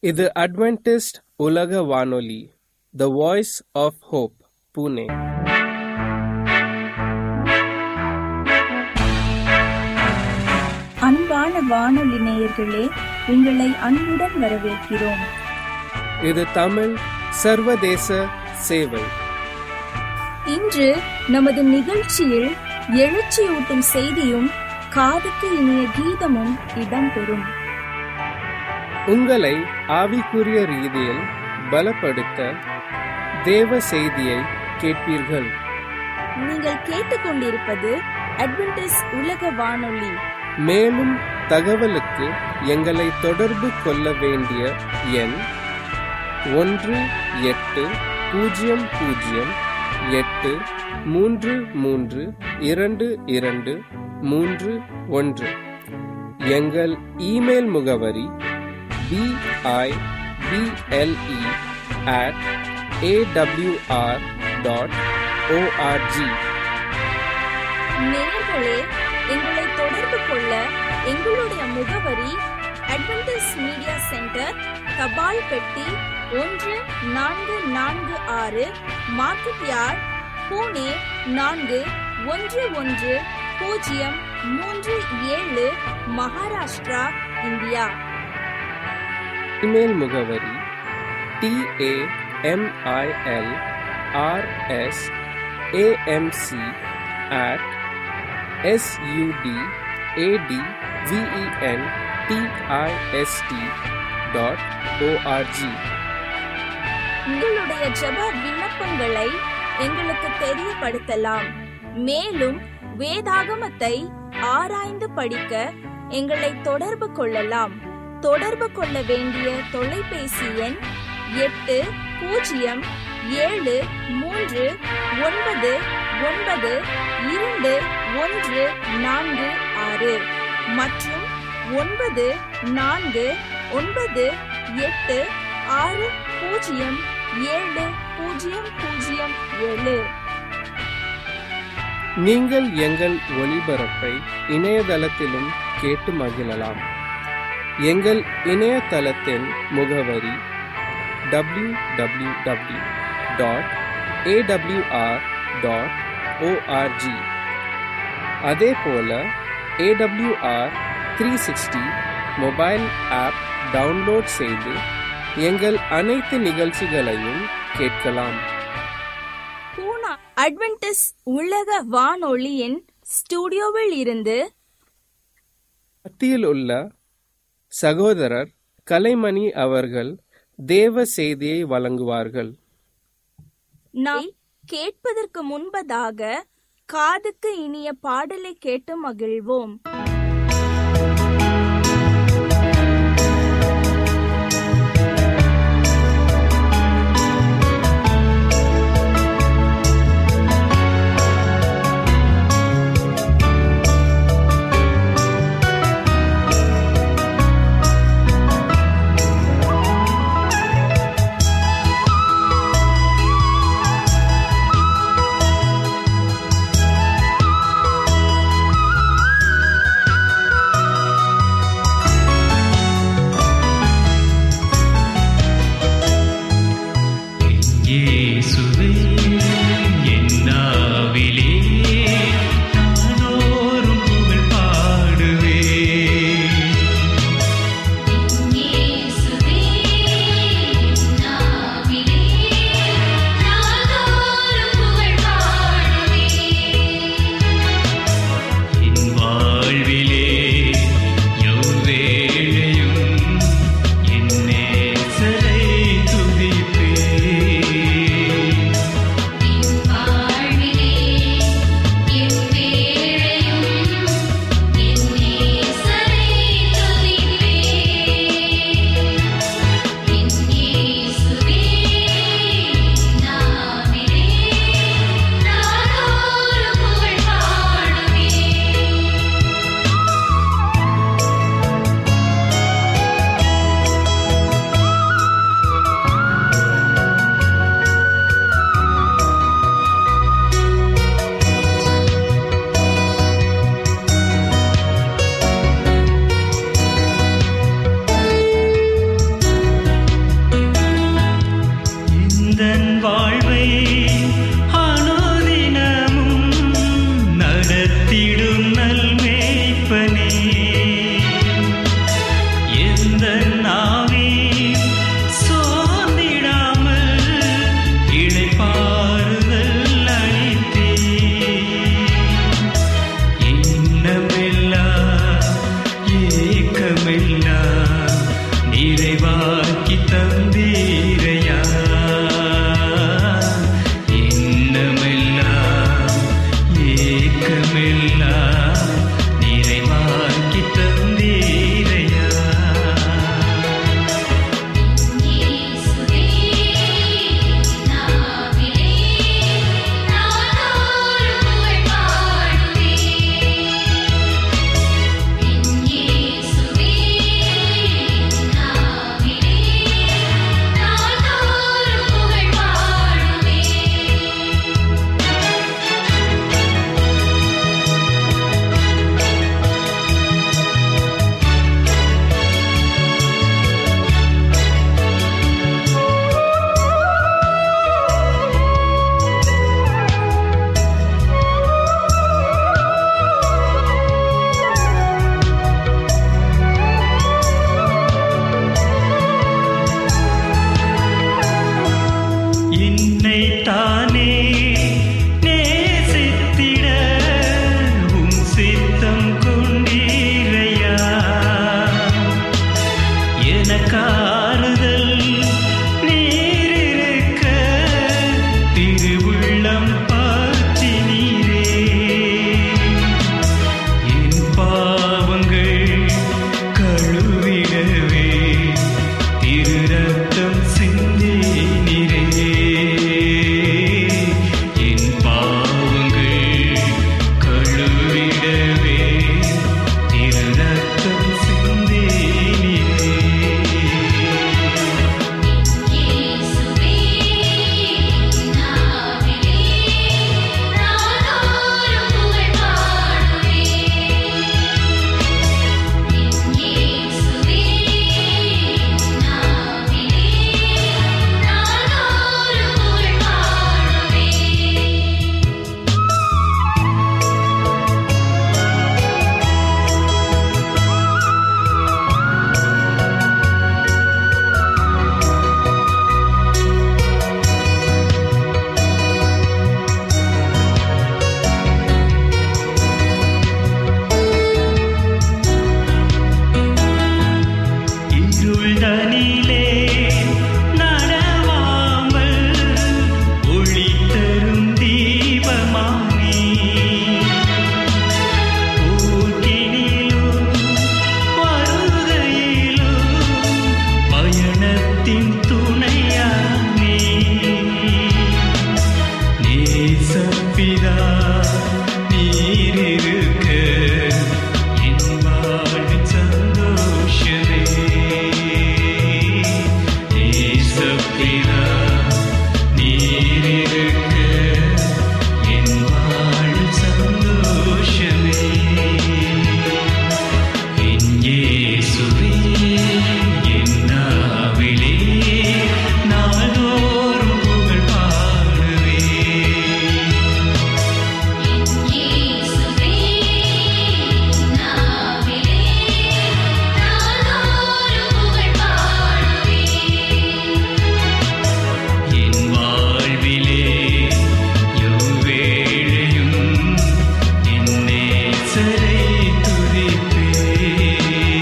இது அட்வென்டிஸ்ட் உலக வானொலி the voice of hope Pune அன்பான வானொலி நேயர்களே உங்களை அன்புடன் வரவேற்கிறோம் இது தமிழ் சர்வதேச சேவை இன்று நமது நிகழ்ச்சியில் எழுச்சியூட்டும் செய்தியும் காதுக்கு இனிய கீதமும் இடம்பெறும் உங்களை ஆவிக்குரிய ரீதியில் பலப்படுத்த தேவ செய்தியை கேட்பீர்கள் நீங்கள் கேட்டுக்கொண்டிருப்பது அட்வென்டிஸ் உலக வானொலி மேலும் தகவலுக்கு எங்களை தொடர்பு கொள்ள வேண்டிய எண் ஒன்று எட்டு பூஜ்ஜியம் பூஜ்ஜியம் எட்டு மூன்று மூன்று இரண்டு இரண்டு மூன்று ஒன்று எங்கள் இமெயில் முகவரி BIBLE at AWR dot ORG நேயர்களே எங்களை தொடர்பு கொள்ள எங்களுடைய முகவரி அட்வென்டிஸ் மீடியா சென்டர் தபால் பெட்டி ஒன்று நான்கு நான்கு ஆறு மார்க்கெட் யார்ட் பூனே நான்கு ஒன்று ஒன்று பூஜ்ஜியம் மூன்று ஏழு மகாராஷ்டிரா இந்தியா இமெயில் முகவரி TAMIL RS AMC at SUD AD VEN TIST dot ORG உங்களுடைய ஜெப விண்ணப்பங்களை எங்களுக்கு தெரியப்படுத்தலாம் மேலும் வேதாகமத்தை ஆராய்ந்து படிக்க எங்களை தொடர்பு கொள்ளலாம் தொடர்பு கொள்ள வேண்டிய தொலைபேசி எண் எட்டு பூஜ்ஜியம் ஏழு மூன்று ஒன்பது ஒன்பது இரண்டு ஒன்று நான்கு ஆறு மற்றும் ஒன்பது நான்கு ஒன்பது எட்டு ஆறு பூஜ்ஜியம் ஏழு பூஜ்ஜியம் பூஜ்ஜியம் ஏழு நீங்கள் எங்கள் ஒளிபரப்பை இணையதளத்திலும் கேட்டு மகிழலாம் எங்கள் இணையதளத்தின் முகவரி W W W dot AWR dot ORG அதே போல AWR three sixty mobile app download செய்து எங்கள் அனைத்து நிகழ்ச்சிகளையும் கேட்கலாம் பூனா அட்வென்டிஸ் உலக வானொலியின் ஸ்டுடியோவில் இருந்து மத்தியில் உள்ள சகோதரர் கலைமணி அவர்கள் தேவ செய்தியை வழங்குவார்கள் நாம் கேட்பதற்கு முன்பதாக காதுக்கு இனிய பாடலை கேட்டு மகிழ்வோம் நிறைவாக்கி தந்தீரையா எண்ணமெல்லாம் ஏக்கமெல்லாம் நிறைவாக்கி தந்தீரையா இயேசுவே நாவிலே நானொரு புகழ் பாடுவேன் இயேசுவே நாவிலே நானொரு புகழ் பாடுவேன் என்னை தானே நேசித்திட உம் சித்தம் கொண்டீரையா எனக்காறுதல் நீரிருக்க திருவுள்ளம் பாற்றி நீரே என் பாவங்கள் கழுவிடவே திரு ரத்தம் சிந்தினிரே என் பாவங்கள் கழுவிடவே திரு ரத்தம் சிந்தினிரே இயேசுவே நாவிலே நானொரு புகழ் பாடுவேன் இயேசுவே நாவிலே நானொரு புகழ் பாடுவேன் இருள்தனிலே நடவாமல் ஒளி தரும் தீபமானி போக்கினிலும் வருகையிலும் பயணத்தின் துணையானி நேசப்பிதா நீரிருக்க என் வாழ்வின் சந்தோஷமே நேசப்பிதா நீரிருக்க என் வாழ்வின் சந்தோஷமே என் இயேசுவே என் நாவிலே நாள்தோறும் புகழ் பாடுவேன் இயேசுவே நாவிலே நானொரு புகழ் பாடுவேன் என் வாழ்விலே எவ்வேளையும் என் நேசரை துதிப்பேன்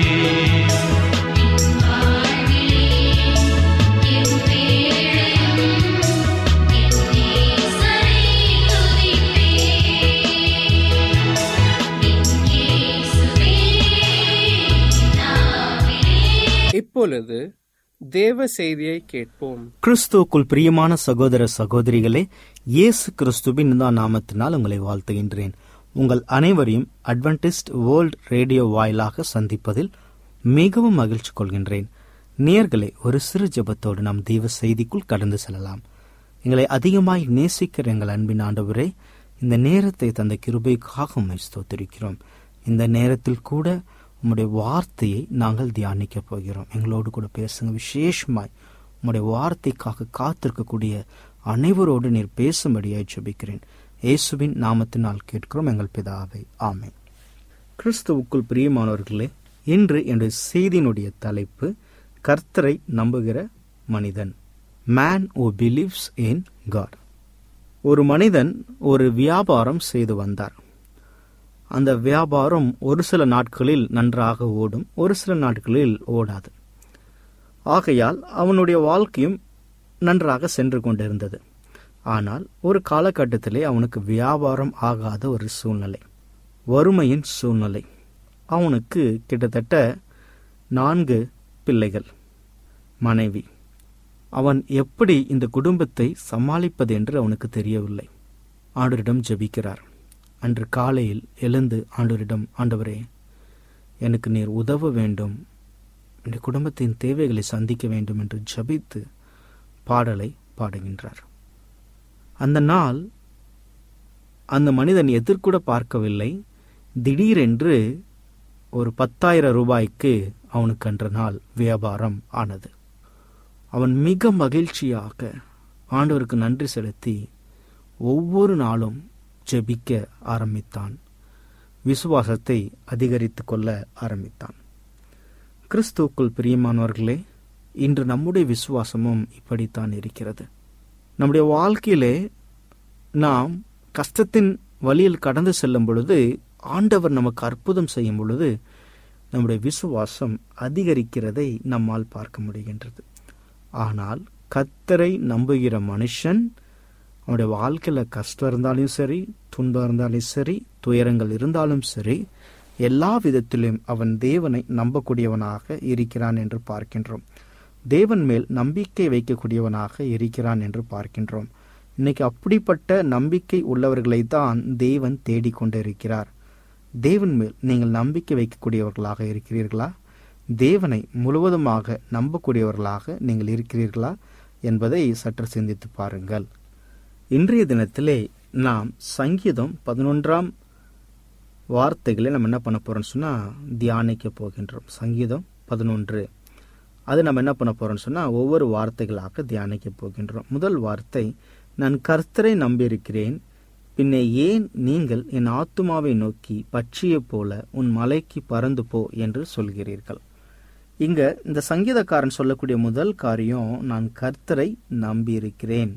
வாழ்விலே எவ்வேளையும் என் நேசரை துதிப்பேன் இயேசுவே நாவிலே இப்பொழுது தேவ செய்தியை கேட்போம் கிறிஸ்துவுக்குள் பிரியமான சகோதர சகோதரிகளே இயேசு கிறிஸ்துவின் இந்த நாமத்தினால் உங்களை வாழ்த்துகின்றேன் உங்கள் அனைவரையும் அட்வென்டிஸ்ட் வேர்ல்ட் ரேடியோ வாயிலாக சந்திப்பதில் மிகவும் மகிழ்ச்சி கொள்கின்றேன் நேயர்களே ஒரு சிறு ஜெபத்தோடு நாம் தெய்வ செய்திக்குள் கடந்து செல்லலாம் எங்களை அதிகமாய் நேசிக்கிற எங்கள் அன்பின் ஆண்டவரே இந்த நேரத்தை தந்த கிருபைக்காக உம்மை ஸ்தோத்திரிக்கிறோம் இந்த நேரத்தில் கூட உம்முடைய வார்த்தையை நாங்கள் தியானிக்க போகிறோம் எங்களோடு கூட பேசுங்க விசேஷமாய் உம்முடைய வார்த்தைக்காக காத்திருக்கக்கூடிய அனைவரோடு நீர் பேசும்படியாய் ஜெபிக்கிறேன் இயேசுவின் நாமத்தினால் கேட்கிறோம் எங்கள் பிதாவை ஆமென் கிறிஸ்துவுக்குள் பிரியமானவர்களே இன்று என்னுடைய செய்தியினுடைய தலைப்பு கர்த்தரை நம்புகிற மனிதன் man who believes in God ஒரு மனிதன் ஒரு வியாபாரம் செய்து வந்தார் அந்த வியாபாரம் ஒரு சில நாட்களில் நன்றாக ஓடும் ஒரு சில நாட்களில் ஓடாது ஆகையால் அவனுடைய வாழ்க்கையும் நன்றாக சென்று கொண்டிருந்தது ஆனால் ஒரு காலகட்டத்திலே அவனுக்கு வியாபாரம் ஆகாத ஒரு சூழ்நிலை வறுமையின் சூழ்நிலை அவனுக்கு கிட்டத்தட்ட நான்கு பிள்ளைகள் மனைவி அவன் எப்படி இந்த குடும்பத்தை சமாளிப்பது என்று அவனுக்கு தெரியவில்லை ஆண்டவரிடம் ஜெபிக்கிறார் அன்று காலையில் எழுந்து ஆண்டவரிடம் ஆண்டவரே எனக்கு நீர் உதவ வேண்டும் இந்த குடும்பத்தின் தேவைகளை சந்திக்க வேண்டும் என்று ஜபித்து பாடலை பாடுகின்றார் அந்த நாள் அந்த மனிதன் எதிர்கூட பார்க்கவில்லை திடீரென்று ஒரு பத்தாயிரம் ரூபாய்க்கு அவனுக்கு அன்ற நாள் வியாபாரம் ஆனது அவன் மிக மகிழ்ச்சியாக ஆண்டவருக்கு நன்றி செலுத்தி ஒவ்வொரு நாளும் ஜெபிக்க ஆரம்பித்தான் விசுவாசத்தை அதிகரித்து கொள்ள ஆரம்பித்தான் கிறிஸ்துவுக்குள் பிரியமானவர்களே இன்று நம்முடைய விசுவாசமும் இப்படித்தான் இருக்கிறது நம்முடைய வாழ்க்கையிலே நாம் கஷ்டத்தின் வழியில் கடந்து செல்லும் பொழுது ஆண்டவர் நமக்கு அற்புதம் செய்யும் பொழுது நம்முடைய விசுவாசம் அதிகரிக்கிறதை நம்மால் பார்க்க முடிகின்றது ஆனால் கத்தரை நம்புகிற மனுஷன் அவனுடைய வாழ்க்கையில் கஷ்டம் இருந்தாலும் சரி துன்பம் இருந்தாலும் சரி துயரங்கள் இருந்தாலும் சரி எல்லா விதத்திலும் அவன் தேவனை நம்பக்கூடியவனாக இருக்கிறான் என்று பார்க்கின்றோம் தேவன் மேல் நம்பிக்கை வைக்கக்கூடியவனாக இருக்கிறான் என்று பார்க்கின்றோம் இன்னைக்கு அப்படிப்பட்ட நம்பிக்கை உள்ளவர்களை தான் தேவன் தேடிக்கொண்டிருக்கிறார் தேவன் மேல் நீங்கள் நம்பிக்கை வைக்கக்கூடியவர்களாக இருக்கிறீர்களா தேவனை முழுவதுமாக நம்பக்கூடியவர்களாக நீங்கள் இருக்கிறீர்களா என்பதை சற்று சிந்தித்து பாருங்கள் இன்றைய தினத்திலே நாம் சங்கீதம் பதினொன்றாம் வார்த்தைகளை நம்ம என்ன பண்ண போறோம்னு சொன்னா தியானிக்க போகின்றோம் சங்கீதம் பதினொன்று அது நம்ம என்ன பண்ண போறோம்னு சொன்னா ஒவ்வொரு வார்த்தைகளாக தியானிக்க போகின்றோம் முதல் வார்த்தை நான் கர்த்தரை நம்பியிருக்கிறேன் பின்னே ஏன் நீங்கள் என் ஆத்துமாவை நோக்கி பட்சிய போல உன் மலைக்கு பறந்து போ என்று சொல்கிறீர்கள் இங்க இந்த சங்கீதக்காரன் சொல்லக்கூடிய முதல் காரியம் நான் கர்த்தரை நம்பியிருக்கிறேன்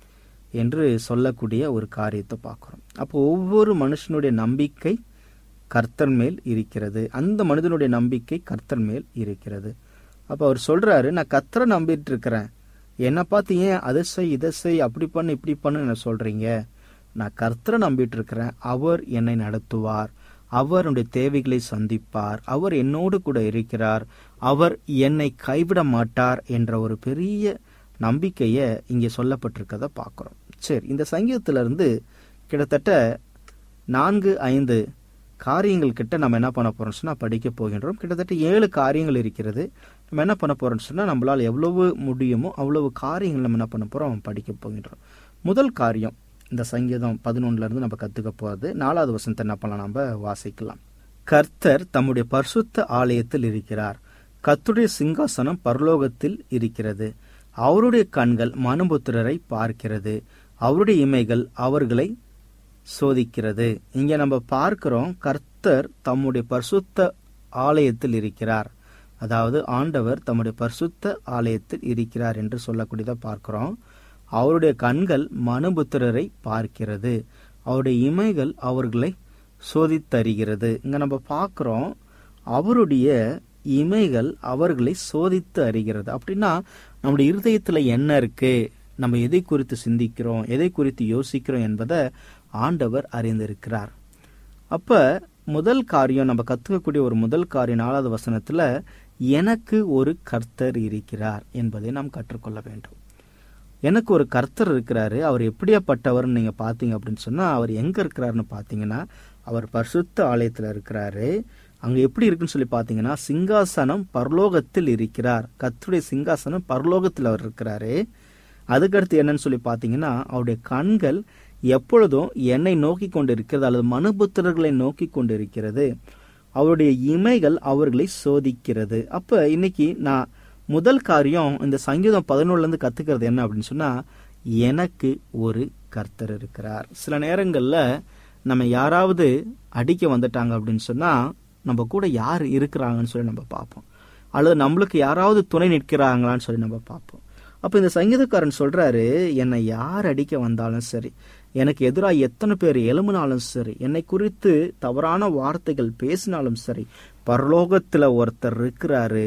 என்று சொல்லக்கூடிய ஒரு காரியத்தை பார்க்கிறோம் அப்போ ஒவ்வொரு மனுஷனுடைய நம்பிக்கை கர்த்தர் மேல் இருக்கிறது அந்த மனிதனுடைய நம்பிக்கை கர்த்தர் மேல் இருக்கிறது அப்போ அவர் சொல்றாரு நான் கர்த்தரை நம்பிட்டு இருக்கிறேன் என்னை பார்த்து ஏன் அதை செய் இதை செய் அப்படி பண்ணு இப்படி பண்ணு என்ன சொல்றீங்க நான் கர்த்தரை நம்பிட்டு இருக்கிறேன் அவர் என்னை நடத்துவார் அவருடைய தேவைகளை சந்திப்பார் அவர் என்னோடு கூட இருக்கிறார் அவர் என்னை கைவிட மாட்டார் என்ற ஒரு பெரிய நம்பிக்கைய இங்கே சொல்லப்பட்டிருக்கத பார்க்கிறோம் சரி இந்த சங்கீதத்திலிருந்து கிட்டத்தட்ட நான்கு ஐந்து காரியங்கள் கிட்ட நம்ம என்ன பண்ண போறோம் சொன்னா படிக்க போகின்றோம் கிட்டத்தட்ட ஏழு காரியங்கள் இருக்கிறது நம்ம என்ன பண்ண போறோம்னு சொன்னா நம்மளால் எவ்வளவு முடியுமோ அவ்வளவு காரியங்கள் நம்ம என்ன பண்ண போறோம் படிக்க போகின்றோம் முதல் காரியம் இந்த சங்கீதம் பதினொன்னுல இருந்து நம்ம கத்துக்க போறது நாலாவது வசனத்தை என்ன பண்ணலாம் நம்ம வாசிக்கலாம் கர்த்தர் தம்முடைய பரிசுத்த ஆலயத்தில் இருக்கிறார் கர்த்தருடைய சிங்காசனம் பரலோகத்தில் இருக்கிறது அவருடைய கண்கள் மனுபுத்திரரை பார்க்கிறது அவருடைய இமைகள் அவர்களை சோதிக்கிறது இங்க நம்ம பார்க்கிறோம் கர்த்தர் தம்முடைய பரிசுத்த ஆலயத்தில் இருக்கிறார் அதாவது ஆண்டவர் தம்முடைய பரிசுத்த ஆலயத்தில் இருக்கிறார் என்று சொல்லக்கூடியதை பார்க்கிறோம் அவருடைய கண்கள் மனுபுத்திரரை பார்க்கிறது அவருடைய இமைகள் அவர்களை சோதித்தறிகிறது இங்க நம்ம பார்க்கிறோம் அவருடைய இமைகள் அவர்களை சோதித்து அறிகிறது அப்படின்னா நம்முடைய இருதயத்துல என்ன இருக்கு நம்ம எதை குறித்து சிந்திக்கிறோம் எதை குறித்து யோசிக்கிறோம் என்பதை ஆண்டவர் அறிந்திருக்கிறார் அப்ப முதல் காரியம் நம்ம கத்துக்கக்கூடிய ஒரு முதல் காரியம் நாலாவது வசனத்துல எனக்கு ஒரு கர்த்தர் இருக்கிறார் என்பதை நாம் கற்றுக்கொள்ள வேண்டும் எனக்கு ஒரு கர்த்தர் இருக்கிறாரு அவர் எப்படியாப்பட்டவர்னு நீங்க பாத்தீங்க அப்படின்னு சொன்னா அவர் எங்க இருக்கிறாருன்னு பாத்தீங்கன்னா அவர் பரிசுத்த ஆலயத்துல இருக்கிறாரு அங்க எப்படி இருக்குன்னு சொல்லி பாத்தீங்கன்னா சிங்காசனம் பரலோகத்தில் இருக்கிறார் கர்த்தருடைய சிங்காசனம் பரலோகத்தில் அவர் இருக்கிறாரு அதுக்கடுத்து என்னன்னு சொல்லி பாத்தீங்கன்னா அவருடைய கண்கள் எப்பொழுதும் என்னை நோக்கி கொண்டு இருக்கிறது அல்லது மனுபுத்திரர்களை நோக்கி கொண்டு இருக்கிறது அவருடைய இமைகள் அவர்களை சோதிக்கிறது அப்ப இன்னைக்கு நான் முதல் காரியம் இந்த சங்கீதம் பதினொன்னுல இருந்து கத்துக்கிறது என்ன அப்படின்னு சொன்னா எனக்கு ஒரு கர்த்தர் இருக்கிறார் சில நேரங்கள்ல நம்ம யாராவது அடிக்க வந்துட்டாங்க அப்படின்னு சொன்னா நம்ம கூட யார் இருக்கிறாங்கன்னு சொல்லி நம்ம பார்ப்போம் அல்லது நம்மளுக்கு யாராவது துணை நிற்கிறாங்களான்னு சொல்லி நம்ம பார்ப்போம் அப்ப இந்த சங்கீதக்காரன் சொல்றாரு என்னை யார் அடிக்க வந்தாலும் சரி எனக்கு எதிராக எத்தனை பேர் எழும்பினாலும் சரி என்னை குறித்து தவறான வார்த்தைகள் பேசினாலும் சரி பரலோகத்துல ஒருத்தர் இருக்கிறாரு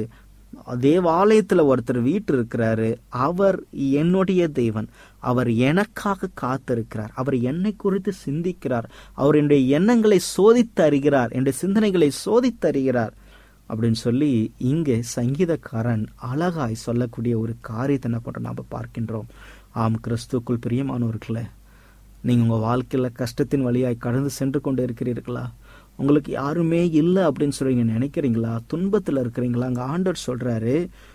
தேவாலயத்துல ஒருத்தர் வீட்டு இருக்கிறாரு அவர் என்னுடைய தேவன் அவர் எனக்காக காத்திருக்கிறார் அவர் என்னை குறித்து சிந்திக்கிறார் அவர் என்னுடைய எண்ணங்களை சோதித்து அறிகிறார் என்னுடைய சிந்தனைகளை சோதித்து அறிகிறார் அப்படின்னு சொல்லி இங்கே சங்கீதக்காரன் அழகாய் சொல்லக்கூடிய ஒரு காரியத்தை என்ன பண்றோம் நாம பார்க்கின்றோம் ஆம் கிறிஸ்துக்குள் பிரியமானவர்களே நீங்க உங்க வாழ்க்கையில கஷ்டத்தின் வழியாய் கடந்து சென்று கொண்டு இருக்கிறீர்களா உங்களுக்கு யாருமே இல்லை அப்படின்னு சொல்லி நீங்க நினைக்கிறீங்களா துன்பத்துல இருக்கிறீங்களா அங்க ஆண்டவர் சொல்றாரு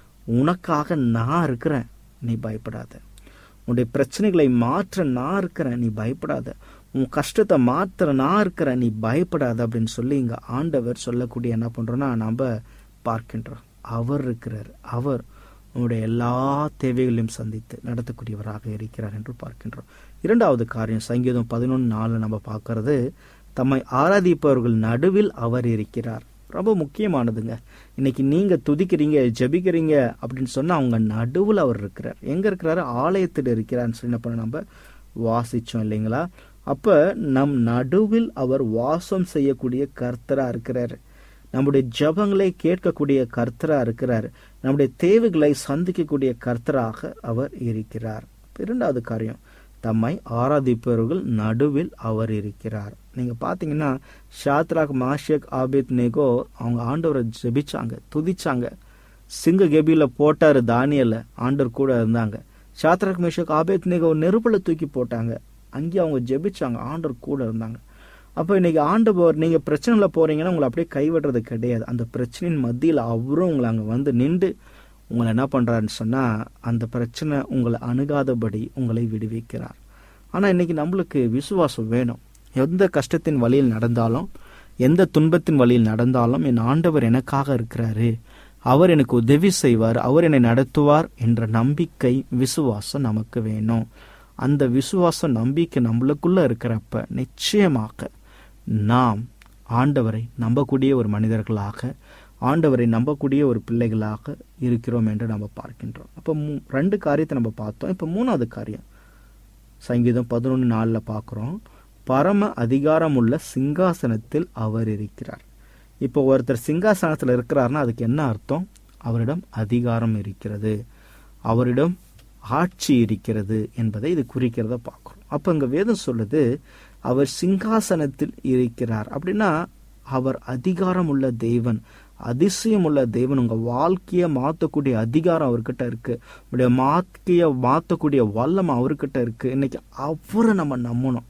உனக்காக நான் இருக்கிறேன் நீ பயப்படாத உன்னுடைய பிரச்சனைகளை மாற்ற நான் இருக்கிறேன் நீ பயப்படாத உன் கஷ்டத்தை மாற்ற நான் இருக்கிறேன் நீ பயப்படாத அப்படின்னு சொல்லி இங்க ஆண்டவர் சொல்லக்கூடிய என்ன பண்றோம்னா நம்ம பார்க்கின்றோம் அவர் இருக்கிறார் அவர் உன்னுடைய எல்லா தேவைகளையும் சந்தித்து நடத்தக்கூடியவராக இருக்கிறார் என்று பார்க்கின்றோம் இரண்டாவது காரியம் சங்கீதம் பதினொன்று நாலு நம்ம பார்க்கறது தம்மை ஆராதிப்பவர்கள் நடுவில் அவர் இருக்கிறார் ரொம்ப முக்கியமானதுங்க இன்னைக்கு நீங்க துதிக்கிறீங்க ஜெபிக்கிறீங்க அப்படின்னு சொன்னா அவங்க நடுவில் அவர் இருக்கிறார் எங்க இருக்கிறாரு ஆலயத்தில் இருக்கிறார்னு சொல்லி என்ன பண்ண நம்ம வாசிச்சோம் இல்லைங்களா அப்ப நம் நடுவில் அவர் வாசம் செய்யக்கூடிய கர்த்தரா இருக்கிறாரு நம்முடைய ஜபங்களை கேட்கக்கூடிய கர்த்தரா இருக்கிறார் நம்முடைய தேவைகளை சந்திக்கக்கூடிய கர்த்தராக அவர் இருக்கிறார் இரண்டாவது காரியம் தம்மை ஆராதிப்பவர்கள் நடுவில் அவர் இருக்கிறார் நீங்க பாத்தீங்கன்னா ஷாத்ராக் மாஷியக் ஆபித் நேகோ அவங்க ஆண்டவரை ஜெபிச்சாங்க துதிச்சாங்க சிங்க கெபியில போட்டாரு தானியல ஆண்டவர் கூட இருந்தாங்க ஷாத்ராக் மேஷக் ஆபேத் நேகோ நெருப்புல தூக்கி போட்டாங்க அங்கேயே அவங்க ஜெபிச்சாங்க ஆண்டவர் கூட இருந்தாங்க அப்போ இன்னைக்கு ஆண்டவர் நீங்க பிரச்சனைல போறீங்கன்னா உங்களை அப்படியே கைவிடுறது கிடையாது அந்த பிரச்சனையின் மத்தியில் அவரும் உங்களை அங்க வந்து நின்று உங்களை என்ன பண்றாருன்னு சொன்னா அந்த பிரச்சனை உங்களை அணுகாதபடி உங்களை விடுவிக்கிறார் ஆனா இன்னைக்கு நம்மளுக்கு விசுவாசம் வேணும் எந்த கஷ்டத்தின் வழியில் நடந்தாலும் எந்த துன்பத்தின் வழியில் நடந்தாலும் என் ஆண்டவர் எனக்காக இருக்கிறாரு அவர் எனக்கு உதவி செய்வார் அவர் என்னை நடத்துவார் என்ற நம்பிக்கை விசுவாசம் நமக்கு வேணும் அந்த விசுவாச நம்பிக்கை நம்மளுக்குள்ள இருக்கிறப்ப நிச்சயமாக நாம் ஆண்டவரை நம்பக்கூடிய ஒரு மனிதர்களாக ஆண்டவரை நம்பக்கூடிய ஒரு பிள்ளைகளாக இருக்கிறோம் என்று நம்ம பார்க்கின்றோம் அப்போ மூ- ரெண்டு காரியத்தை நம்ம பார்த்தோம் இப்போ மூணாவது காரியம் சங்கீதம் பதினொன்று நாலில் பார்க்குறோம் பரம அதிகாரமுள்ள சிங்காசனத்தில் அவர் இருக்கிறார் இப்போ ஒருத்தர் சிங்காசனத்தில் இருக்கிறார்னா அதுக்கு என்ன அர்த்தம் அவரிடம் அதிகாரம் இருக்கிறது அவரிடம் ஆட்சி இருக்கிறது என்பதை இது குறிக்கிறத பார்க்குறோம் அப்போ இங்கே வேதம் சொல்லுது அவர் சிங்காசனத்தில் இருக்கிறார் அப்படின்னா அவர் அதிகாரம் உள்ள தேவன் அதிசயம் உள்ள தேவன் உங்க வாழ்க்கையை மாற்றக்கூடிய அதிகாரம் அவர்கிட்ட இருக்கு உங்களுடைய வாழ்க்கையை மாற்றக்கூடிய வல்லம் அவர்கிட்ட இருக்கு இன்னைக்கு அவரை நம்ம நம்பணும்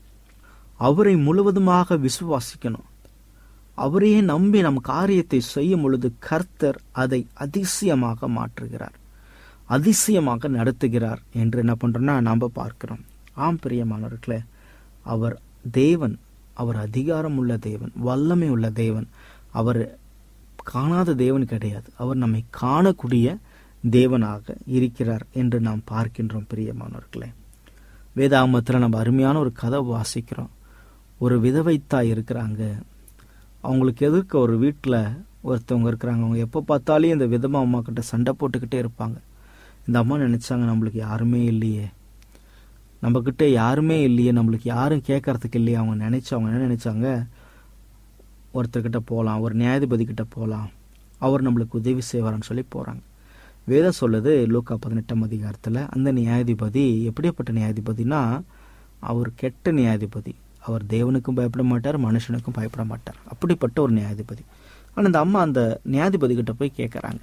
அவரை முழுவதுமாக விசுவாசிக்கணும் அவரையே நம்பி நம் காரியத்தை செய்யும் பொழுது கர்த்தர் அதை அதிசயமாக மாற்றுகிறார் அதிசயமாக நடத்துகிறார் என்று என்ன பண்றோம்னா நாம பார்க்கிறோம் ஆம் பிரியமானவர்களே அவர் தேவன் அவர் அதிகாரம் உள்ள தேவன் வல்லமை உள்ள தேவன் அவர் காணாத தேவன் கிடையாது அவர் நம்மை காணக்கூடிய தேவனாக இருக்கிறார் என்று நாம் பார்க்கின்றோம் பிரியமானவர்களே வேதாகமத்தில் நம்ம அருமையான ஒரு கதை வாசிக்கிறோம் ஒரு விதவை தாய் இருக்கிறாங்க அவங்களுக்கு எதிர்க்க ஒரு வீட்டில் ஒருத்தவங்க இருக்கிறாங்க அவங்க எப்போ பார்த்தாலும் இந்த விதமா அம்மா கிட்ட சண்டை போட்டுக்கிட்டே இருப்பாங்க இந்த அம்மா நினைச்சாங்க நம்மளுக்கு யாருமே இல்லையே நம்மக்கிட்ட யாருமே இல்லையே நம்மளுக்கு யாரும் கேட்கறதுக்கு இல்லையே அவங்க நினைச்சு அவங்க என்ன நினைச்சாங்க ஒருத்தர்கிட்ட போகலாம் ஒரு நியாயாதிபதி கிட்ட போகலாம் அவர் நம்மளுக்கு உதவி செய்வார்னு சொல்லி போகிறாங்க வேதம் சொல்லுது லூக்கா பதினெட்டாம் அதிகாரத்தில் அந்த நியாயாதிபதி எப்படியாப்பட்ட நியாயாதிபதினா அவர் கெட்ட நியாயாதிபதி அவர் தேவனுக்கும் பயப்பட மாட்டார் மனுஷனுக்கும் பயப்பட மாட்டார் அப்படிப்பட்ட ஒரு நியாயாதிபதி ஆனால் அந்த அம்மா அந்த நியாயாதிபதி கிட்ட போய் கேட்குறாங்க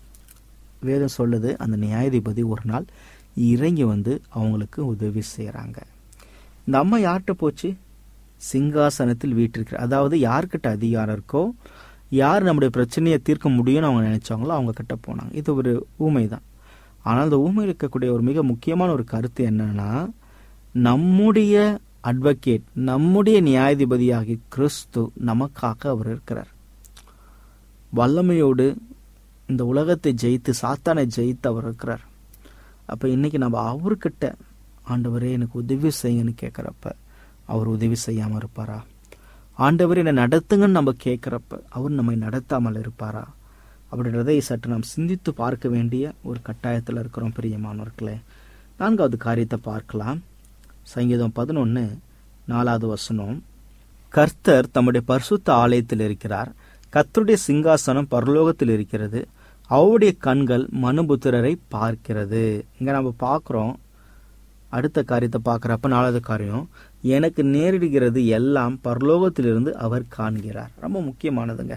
வேதம் சொல்லுது அந்த நியாயாதிபதி ஒரு நாள் இறங்கி வந்து அவங்களுக்கு உதவி செய்கிறாங்க இந்த அம்மா யார்கிட்ட போச்சு சிங்காசனத்தில் வீட்டிருக்கிற அதாவது யார்கிட்ட அதிகாரம் இருக்கோ யார் நம்முடைய பிரச்சனையை தீர்க்க முடியும்னு அவங்க நினைச்சாங்களோ அவங்க கிட்ட போனாங்க இது ஒரு ஊமை தான் ஆனால் அந்த ஊமையில் இருக்கக்கூடிய ஒரு மிக முக்கியமான ஒரு கருத்து என்னன்னா நம்முடைய அட்வொகேட் நம்முடைய நியாயாதிபதியாகி கிறிஸ்து நமக்காக அவர் இருக்கிறார் வல்லமையோடு இந்த உலகத்தை ஜெயித்து சாத்தானை ஜெயித்து அவர் இருக்கிறார் அப்ப இன்னைக்கு நம்ம அவர்கிட்ட ஆண்டவரே எனக்கு உதவி செய்யுங்கன்னு கேட்குறப்ப அவர் உதவி செய்யாம இருப்பாரா ஆண்டவர் என்னை நடத்துங்கன்னு நம்ம கேட்குறப்ப அவர் நம்மை நடத்தாமல் இருப்பாரா அப்படின்றதை சற்று நாம் சிந்தித்து பார்க்க வேண்டிய ஒரு கட்டாயத்தில் இருக்கிறோம் பிரியமானவர்களே நான்காவது காரியத்தை பார்க்கலாம் சங்கீதம் பதினொன்று நாலாவது வசனம் கர்த்தர் தம்முடைய பரிசுத்த ஆலயத்தில் இருக்கிறார் கர்த்தருடைய சிங்காசனம் பரலோகத்தில் இருக்கிறது அவருடைய கண்கள் மனுபுத்திரரை பார்க்கிறது இங்க நம்ம பார்க்கிறோம் அடுத்த காரியத்தை பார்க்குறப்ப நாலாவது காரியம் எனக்கு நேரிடுகிறது எல்லாம் பரலோகத்திலிருந்து அவர் காண்கிறார் ரொம்ப முக்கியமானதுங்க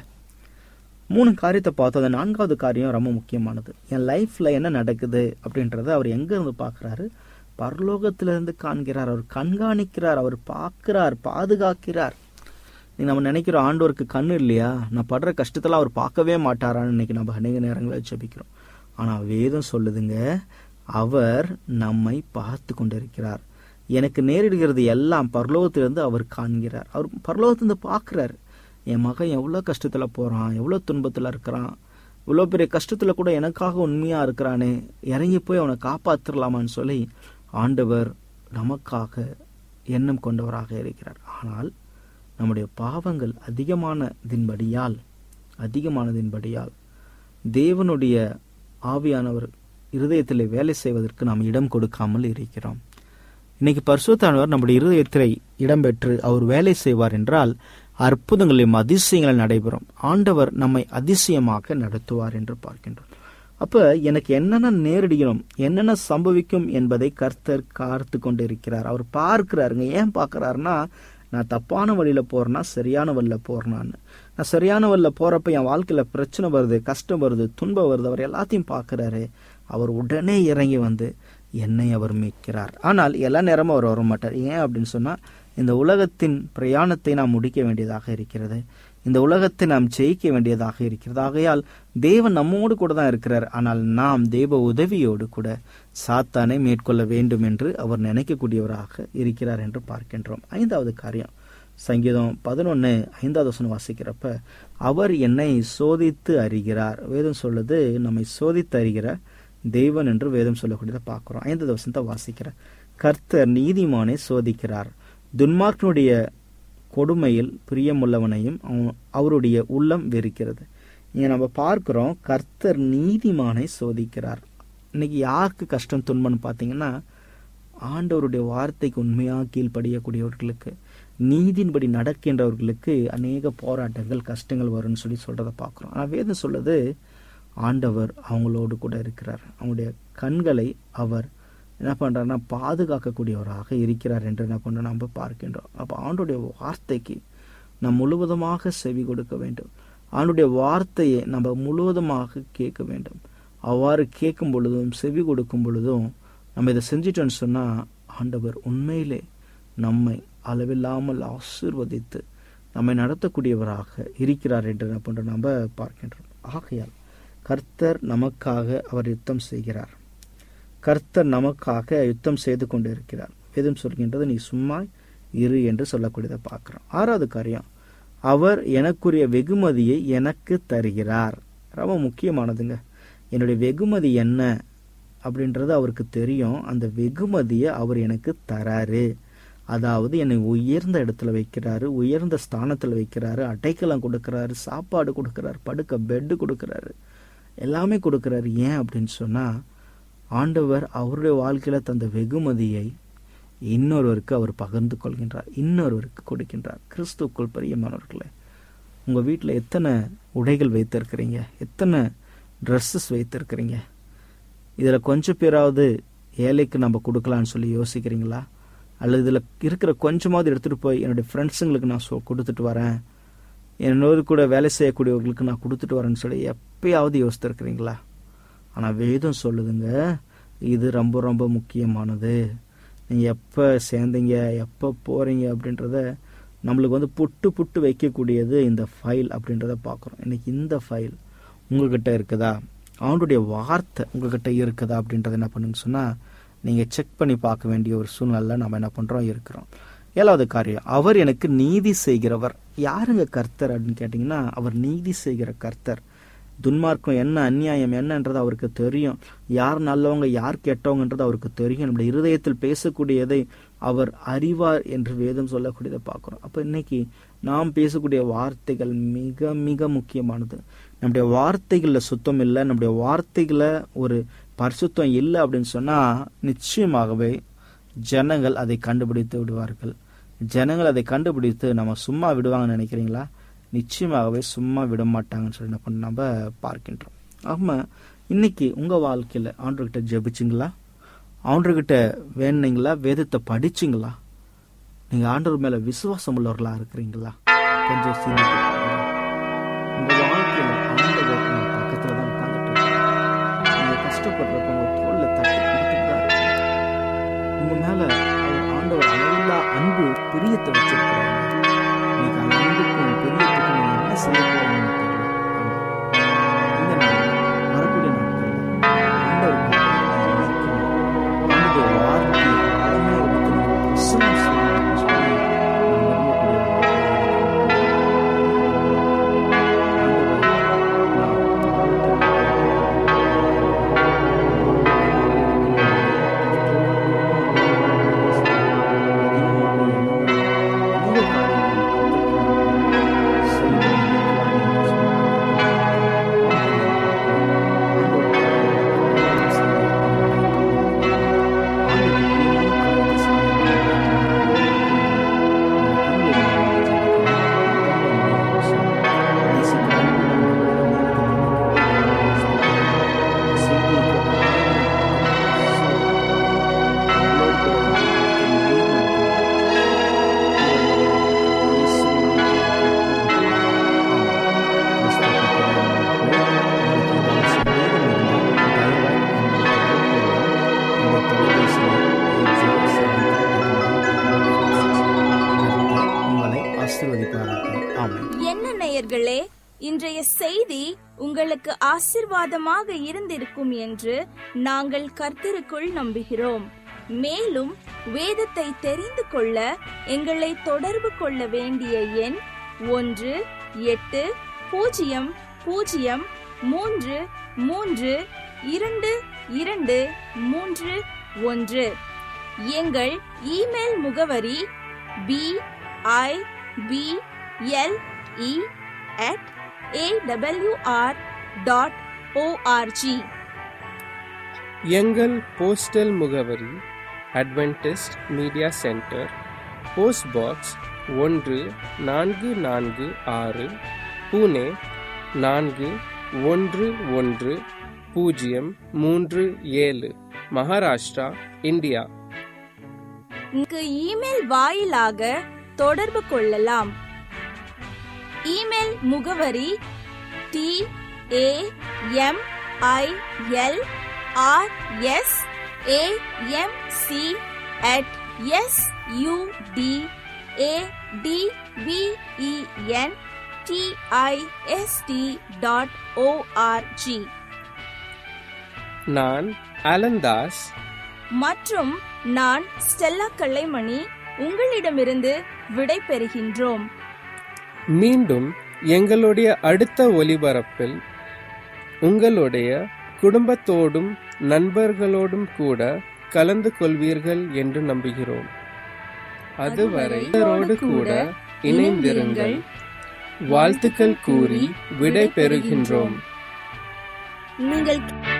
மூணு காரியத்தை பார்த்தோம் அந்த நான்காவது காரியம் ரொம்ப முக்கியமானது என் லைஃப்ல என்ன நடக்குது அப்படின்றத அவர் எங்க இருந்து பார்க்கறாரு பரலோகத்திலிருந்து காண்கிறார் அவர் கண்காணிக்கிறார் அவர் பார்க்கிறார் பாதுகாக்கிறார் நீ நம்ம நினைக்கிறோம் ஆண்டவருக்கு கண்ணு இல்லையா நான் படுற கஷ்டத்தெல்லாம் அவர் பார்க்கவே மாட்டாரான்னு இன்னைக்கு நம்ம அநேக நேரங்களில் ஜெபிக்கிறோம் ஆனா வேதம் சொல்லுதுங்க அவர் நம்மை பார்த்து கொண்டிருக்கிறார் எனக்கு நேரிடுகிறது எல்லாம் பரலோகத்திலிருந்து அவர் காண்கிறார் அவர் பரலோகத்திலிருந்து பார்க்கிறார் என் மகன் எவ்வளோ கஷ்டத்துல போறான் எவ்வளோ துன்பத்துல இருக்கிறான் இவ்வளோ பெரிய கஷ்டத்துல கூட எனக்காக உண்மையா இருக்கிறானே இறங்கி போய் அவனை காப்பாத்திரலாமான்னு சொல்லி ஆண்டவர் நமக்காக எண்ணம் கொண்டவராக இருக்கிறார் ஆனால் நம்முடைய பாவங்கள் அதிகமானதின்படியால் அதிகமானதின்படியால் தேவனுடைய ஆவியானவர் இருதயத்தில் வேலை செய்வதற்கு நாம் இடம் கொடுக்காமல் இருக்கிறோம் இன்னைக்கு பரிசுத்தானவர் நம்முடைய இருதயத்தில் இடம்பெற்று அவர் வேலை செய்வார் என்றால் அற்புதங்களையும் அதிசயங்கள் நடைபெறும் ஆண்டவர் நம்மை அதிசயமாக நடத்துவார் என்று பார்க்கின்றோம் அப்ப எனக்கு என்னென்ன நேரடிக்கணும் என்னென்ன சம்பவிக்கும் என்பதை கர்த்தர் காத்து கொண்டு இருக்கிறார் அவர் பார்க்கிறாருங்க ஏன் பார்க்கறாருன்னா நான் தப்பான வழியில போறேன்னா சரியான வழியில போறேனான்னு நான் சரியான வழியில போறப்ப என் வாழ்க்கையில பிரச்சனை வருது கஷ்டம் வருது துன்பம் வருது அவர் எல்லாத்தையும் பார்க்கறாரு அவர் உடனே இறங்கி வந்து என்னை அவர் மீட்கிறார் ஆனால் எல்லா நேரமும் அவர் வர மாட்டார் ஏன் அப்படின்னு சொன்னா இந்த உலகத்தின் பிரயாணத்தை நாம் முடிக்க வேண்டியதாக இருக்கிறது இந்த உலகத்தை நாம் ஜெயிக்க வேண்டியதாக இருக்கிறது ஆகையால் தேவன் நம்மோடு கூட தான் இருக்கிறார் ஆனால் நாம் தேவ உதவியோடு கூட சாத்தானை மேற்கொள்ள வேண்டும் என்று அவர் நினைக்கக்கூடியவராக இருக்கிறார் என்று பார்க்கின்றோம் ஐந்தாவது காரியம் சங்கீதம் பதினொன்னு ஐந்தாவது வசனம் வாசிக்கிறப்ப அவர் என்னை சோதித்து அறிகிறார் வேதம் சொல்லுது நம்மை சோதித்து அறிகிற தெய்வன் என்று வேதம் சொல்லக்கூடியதை பார்க்கிறோம் ஐந்தாவது வசனத்தை வாசிக்கிற கர்த்தர் நீதிமானை சோதிக்கிறார் துன்மார்க்கனுடைய கொடுமையில் பிரியமுள்ளவனையும் அவ- அவருடைய உள்ளம் வெறுக்கிறது இங்க நம்ம பார்க்கிறோம் கர்த்தர் நீதிமானை சோதிக்கிறார் இன்னைக்கு யாருக்கு கஷ்டம் துன்பம்னு பார்த்தீங்கன்னா ஆண்டவருடைய வார்த்தைக்கு உண்மையாக கீழ்ப்படியக்கூடியவர்களுக்கு நீதியின்படி நடக்கின்றவர்களுக்கு அநேக போராட்டங்கள் கஷ்டங்கள் வரும்னு சொல்லி சொல்றதை பார்க்குறோம் ஆனால் வேதம் சொல்லுது ஆண்டவர் அவங்களோடு கூட இருக்கிறார் அவங்களுடைய கண்களை அவர் என்ன பண்றாருன்னா பாதுகாக்கக்கூடியவராக இருக்கிறார் என்று என்ன பண்றோம் நம்ம பார்க்கின்றோம் அப்போ ஆண்டுடைய வார்த்தைக்கு நாம் முழுவதுமாக செவி கொடுக்க வேண்டும் ஆண்டுடைய வார்த்தையை நம்ம முழுவதுமாக கேட்க வேண்டும் அவ்வாறு கேட்கும் பொழுதும் செவி கொடுக்கும் பொழுதும் நம்ம இதை செஞ்சிட்டோம்னு சொன்னா ஆண்டவர் உண்மையிலே நம்மை அளவில்லாமல் ஆசீர்வதித்து நம்மை நடத்தக்கூடியவராக இருக்கிறார் என்று என்ன பண்றோம் நம்ம பார்க்கின்றோம் ஆகையால் கர்த்தர் நமக்காக அவர் யுத்தம் செய்கிறார் கர்த்தர் நமக்காக யுத்தம் செய்து கொண்டு இருக்கிறார் வேதம் சொல்கின்றது நீ சும்மா இரு என்று சொல்லக்கூடியதை பார்க்கிறோம் ஆறாவது காரியம் அவர் எனக்குரிய வெகுமதியை எனக்கு தருகிறார் ரொம்ப முக்கியமானதுங்க என்னுடைய வெகுமதி என்ன அப்படின்றது அவருக்கு தெரியும் அந்த வெகுமதியை அவர் எனக்கு தராரு அதாவது என்னை உயர்ந்த இடத்துல வைக்கிறாரு உயர்ந்த ஸ்தானத்தில் வைக்கிறாரு அடைக்கலம் கொடுக்கறாரு சாப்பாடு கொடுக்கறாரு படுக்க பெட்டு கொடுக்கறாரு எல்லாமே கொடுக்கறாரு ஏன் அப்படின்னு சொன்னா ஆண்டவர் அவருடைய வாழ்க்கையில தந்த வெகுமதியை இன்னொருவருக்கு அவர் பகிர்ந்து கொள்கின்றார் இன்னொருவருக்கு கொடுக்கின்றார் கிறிஸ்துக்குள் பிரியமானவர்களே உங்க வீட்டில் எத்தனை உடைகள் வைத்திருக்கிறீங்க எத்தனை ட்ரெஸ்ஸஸ் வைத்திருக்கிறீங்க இதில் கொஞ்சம் பேராவது ஏழைக்கு நம்ம கொடுக்கலான்னு சொல்லி யோசிக்கிறீங்களா அல்லது இதில் இருக்கிற கொஞ்சமாவது எடுத்துகிட்டு போய் என்னுடைய ஃப்ரெண்ட்ஸுங்களுக்கு நான் சொ கொடுத்துட்டு வரேன் என்னோடு கூட வேலை செய்யக்கூடியவர்களுக்கு நான் கொடுத்துட்டு வரேன்னு சொல்லி எப்பயாவது யோசித்திருக்கிறீங்களா ஆனால் வேதம் சொல்லுதுங்க இது ரொம்ப ரொம்ப முக்கியமானது நீங்கள் எப்போ சேர்ந்தீங்க எப்போ போகிறீங்க அப்படின்றத நம்மளுக்கு வந்து புட்டு புட்டு வைக்கக்கூடியது இந்த ஃபைல் அப்படின்றத பார்க்குறோம் இன்னைக்கு இந்த ஃபைல் உங்ககிட்ட இருக்குதா அவனுடைய வார்த்தை உங்ககிட்ட இருக்குதா அப்படின்றத என்ன பண்ணுங்க சொன்னால் நீங்கள் செக் பண்ணி பார்க்க வேண்டிய ஒரு சூழ்நிலை நம்ம என்ன பண்ணுறோம் இருக்கிறோம் ஏழாவது காரியம் அவர் எனக்கு நீதி செய்கிறவர் யாருங்க கர்த்தர் அப்படின்னு கேட்டிங்கன்னா அவர் நீதி செய்கிற கர்த்தர் துன்மார்க்கம் என்ன அநியாயம் என்னன்றது அவருக்கு தெரியும் யார் நல்லவங்க யார் கெட்டவங்கன்றது அவருக்கு தெரியும் நம்முடைய இருதயத்தில் பேசக்கூடியதை அவர் அறிவார் என்று வேதம் சொல்லக்கூடியதை பார்க்குறோம் அப்போ இன்னைக்கு நாம் பேசக்கூடிய வார்த்தைகள் மிக மிக முக்கியமானது நம்முடைய வார்த்தைகளில் சுத்தம் இல்லை நம்முடைய வார்த்தைகளை ஒரு பரிசுத்தம் இல்லை அப்படின்னு சொன்னால் நிச்சயமாகவே ஜனங்கள் அதை கண்டுபிடித்து விடுவார்கள் ஜனங்கள் அதை கண்டுபிடித்து நம்ம சும்மா விடுவாங்கன்னு நினைக்கிறீங்களா நிச்சயமாகவே சும்மா விட மாட்டாங்கன்னு சொல்லி என்ன பண்ண நம்ம பார்க்கின்றோம் ஆமா இன்னைக்கு உங்க வாழ்க்கையில ஆண்டவர்கிட்ட ஜெபிச்சிங்களா ஆண்டவர்கிட்ட வேணுனீங்களா வேதத்தை படிச்சிங்களா நீங்க ஆண்டவர் மேல விசுவாசம் உள்ளவர்களா இருக்கிறீங்களா கொஞ்சம் சிந்தித்து பாருங்க. உங்க வாழ்க்கையில ஆண்டவர் உங்க பக்கத்துல தான் உட்கார்ந்துட்டு இருக்காரு. நீங்க கஷ்டப்படுறப்ப உங்க தோல்ல தட்டி கொடுத்துட்டு தான் இருக்காரு. உங்க மேல அவர் ஆண்டவர் அளவில்லா அன்பு பிரியத்தை வச்சிருக்கிறாங்க இன்னைக்கு அந்த அன்புக்கும் பிரியத்துக்கும் நீங்க என்ன செய்ய போறீங்கன்னு தெரியல ஆனா இந்த நாள் வரக்கூடிய நாட்கள்ல ஆண்டவருக்காக நீங்க நிற்கணும். ஆண்டவருடைய வார்த்தையை ஆழமா எடுத்து நீங்க பிரசங்கம் செய்யணும்னு சொல்லி நான் விரும்பக்கூடிய உங்களை ஆசீர்வதிப்பாராக ஆமென் என்ன நேயர்களே இன்றைய செய்தி உங்களுக்கு ஆசிர்வாதமாக இருந்திருக்கும் என்று நாங்கள் கர்த்தருக்குள் நம்புகிறோம் மேலும் வேதத்தை தெரிந்து கொள்ள எங்களை தொடர்பு கொள்ள வேண்டிய எண் ஒன்று எட்டு பூஜ்ஜியம் பூஜ்ஜியம் மூன்று மூன்று இரண்டு இரண்டு மூன்று ஒன்று எங்கள் இமெயில் முகவரி B I B L E at AWR dot ORG எங்கள் போஸ்டல் முகவரி Adventist media centre post box ஒன்று நான்கு நான்கு ஆறு புனே நான்கு ஒன்று ஒன்று பூஜ்ஜியம் மூன்று ஏழு மகாராஷ்டிரா இந்தியா இங்கு இமெயில் வாயிலாக தொடர்பு கொள்ளலாம் இமெயில் முகவரி T A M I L R S A M C at S U D A D V E N T I S T dot ORG நான் அலந்தாஸ் மற்றும் நான் ஸ்டெல்லா கல்லைமணி உங்களிடமிருந்து விடை பெறுகின்றோம் மீண்டும் எங்களுடைய அடுத்த ஒலிபரப்பில் உங்களுடைய குடும்பத்தோடும் நண்பர்களோடும் கூட கலந்து கொள்வீர்கள் என்று நம்புகிறோம் அதுவரை இவரோடு கூட இணைந்திருங்கள் வாழ்த்துக்கள் கூறி விடை பெறுகின்றோம் நீங்கள்